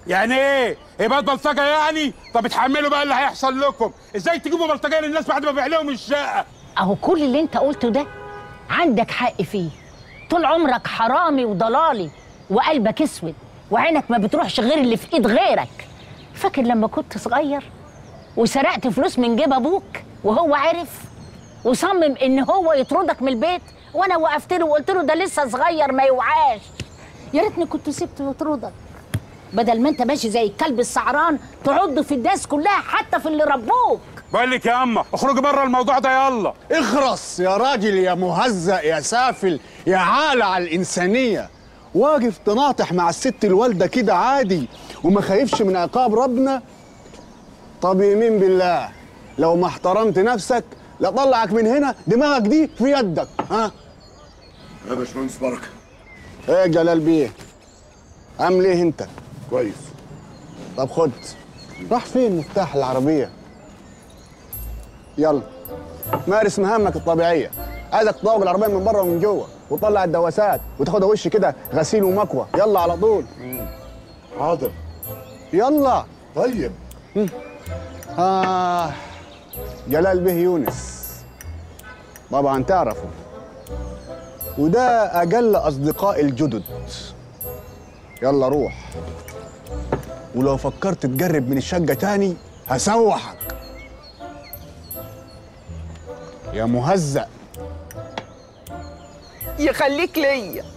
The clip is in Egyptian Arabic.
يعني ايه؟ ايه بقى بلطجه يعني؟ طب اتحملوا بقى اللي هيحصل لكم، ازاي تجيبوا بلطجيه للناس بعد ما بيعلقوا الشقه؟ اهو كل اللي انت قلته ده عندك حق فيه طول عمرك حرامي وضلالي وقلبك اسود وعينك ما بتروحش غير اللي في ايد غيرك فاكر لما كنت صغير وسرقت فلوس من جيب ابوك وهو عرف وصمم ان هو يطردك من البيت وانا وقفت له وقلت له ده لسه صغير ما يوعاش يا ريتني كنت سبته يطردك بدل ما انت ماشي زي الكلب السعران تعض في الناس كلها حتى في اللي ربوك بقول لك يا اما اخرجي بره الموضوع ده يلا اخرس يا راجل يا مهزأ يا سافل يا عالة على الإنسانية واقف تناطح مع الست الوالدة كده عادي وما خايفش من عقاب ربنا طب يمين بالله لو ما احترمت نفسك لطلعك من هنا دماغك دي في يدك ها يا باشمهندس بركه ايه يا جلال بيه عامل ايه انت كويس طب خد راح فين مفتاح العربية يلا مارس مهامك الطبيعية عايزك تطوق العربية من بره ومن جوه وتطلع الدواسات وتاخدها وش كده غسيل ومكوى يلا على طول حاضر يلا طيب آه جلال به يونس طبعا تعرفه وده أقل أصدقاء الجدد يلا روح ولو فكرت تقرب من الشقة تاني هسوحك يا مهزأ يخليك ليا